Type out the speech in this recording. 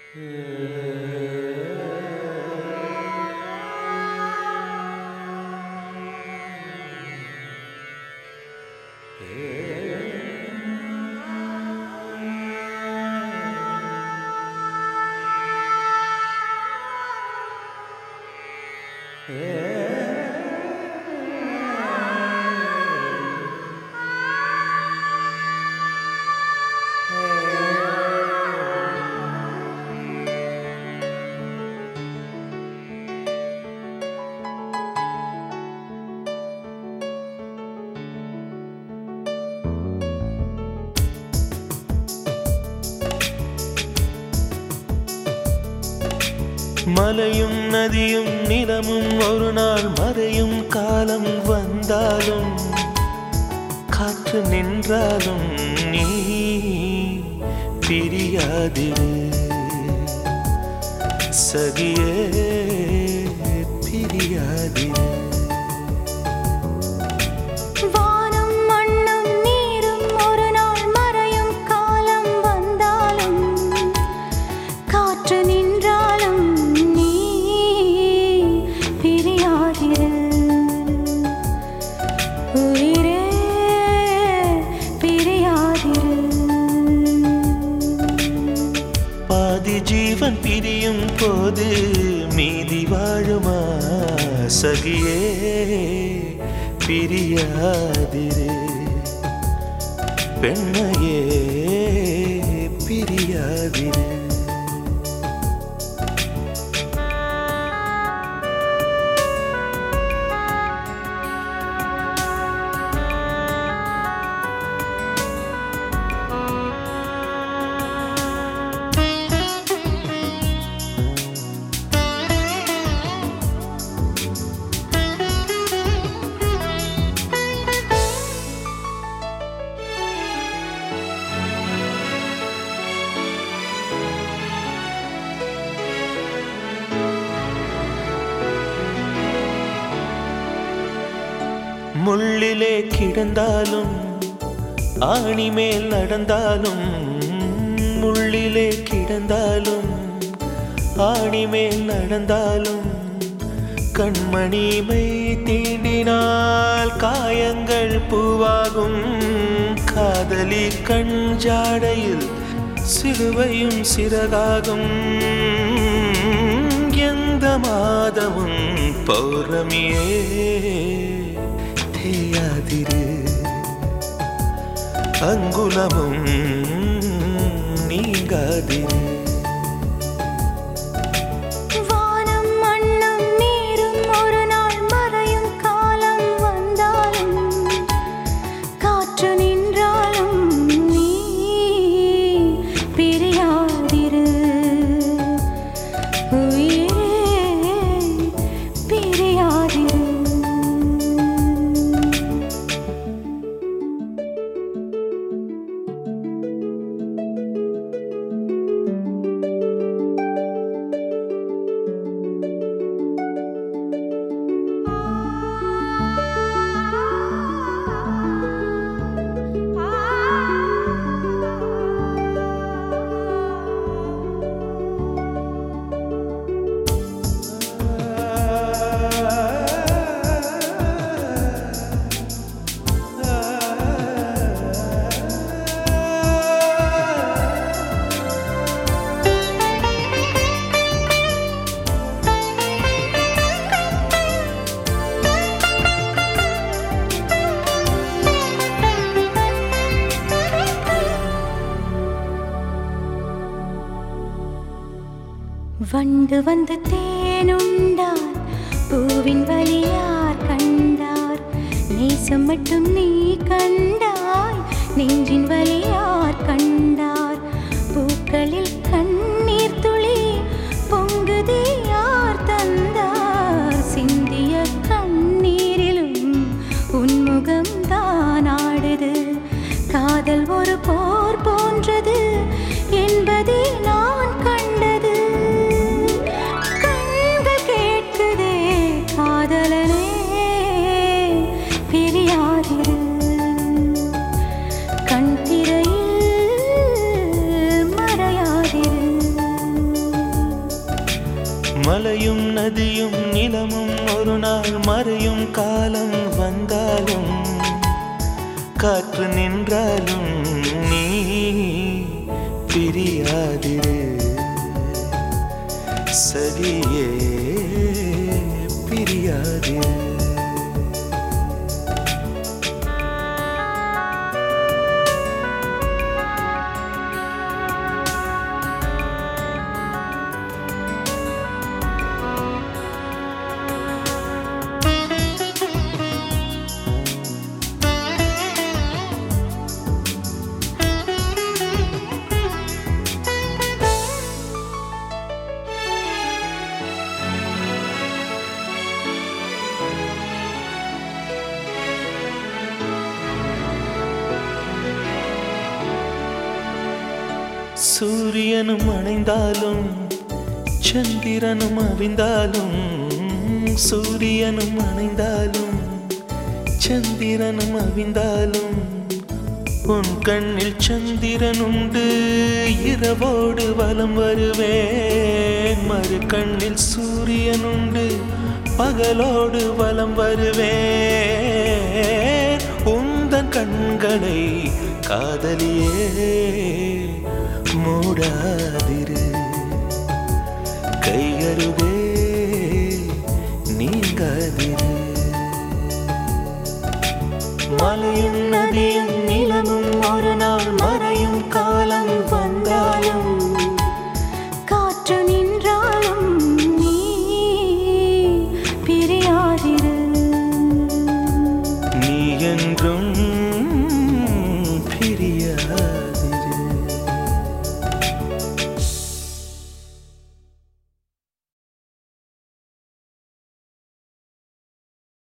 மலையும் நதியும் நிலமும் ஒரு நாள் மறையும் காலம் வந்தாலும் காற்று நின்றாலும் நீ பிரியாதிரு சகியே பிரியாதிரு வானம் மண்ணும் நீரும் ஒரு நாள் மறையும் காலம் வந்தாலும் காற்று நின்றாலும் நீ பிரியாதிரு உயிரே பிரியாதிரு பாதி ஜீவன் பிரியும் போது மீதி வாழுமா சகியே பிரியாதிரு பெண்ணையே பிரியாதிரு முள்ளிலே கிடந்தாலும் ஆணி மேல் நடந்தாலும் முள்ளிலே கிடந்தாலும் ஆணி மேல் நடந்தாலும் கண்மணிமை தீண்டினால் காயங்கள் பூவாகும் காதலி கண் ஜாடையில் சிலுவையும் சிறகாகும் எந்த மாதமும் பௌர்ணமியே தேயாதிரு அங்குலமும் நீங்காதிரு வானம் மண்ணும் நீரும் ஒரு நாள் மறையும் காலம் வந்தாலும் காற்று நின்றாலும் நீ பிரியாதிரு உயிரே பிரியாதிரு வண்டு வந்து தேனுண்டார் பூவின் வழியார் கண்டார் நேசம் மட்டும் நீ கண்டாய் நெஞ்சின் வழியார் கண்டார் பூக்களில் கண்ணீர் துளி பொங்குதி யார் தந்தார் சிந்திய கண்ணீரிலும் உன்முகம் தான் ஆடுது காதல் ஒரு போர் போன்றது என்பதே நான் கண்டது கண்கள் கேட்குதே காதலனே பிரியாதிரு கண் திரையில் மறையாதிரு மலையும் நதியும் நிலமும் ஒரு நாள் மறையும் காலம் வந்தாலும் காற்று நின்றாலும் நீ பிரியாதிரு சகியே பிரியாதிரு சூரியனும் அணைந்தாலும் சந்திரனும் அவிந்தாலும் சூரியனும் அணைந்தாலும் சந்திரனும் அவிந்தாலும் உன் கண்ணில் சந்திரன் உண்டு இரவோடு வலம் வருவேன் மறு கண்ணில் சூரியன் உண்டு பகலோடு வலம் வருவேன் உந்தன் கண்களை காதலியே மூடாதிரு கையருகே நீங்காதிரு மலையும் நதியும் நிலமும் ஒரு நாள்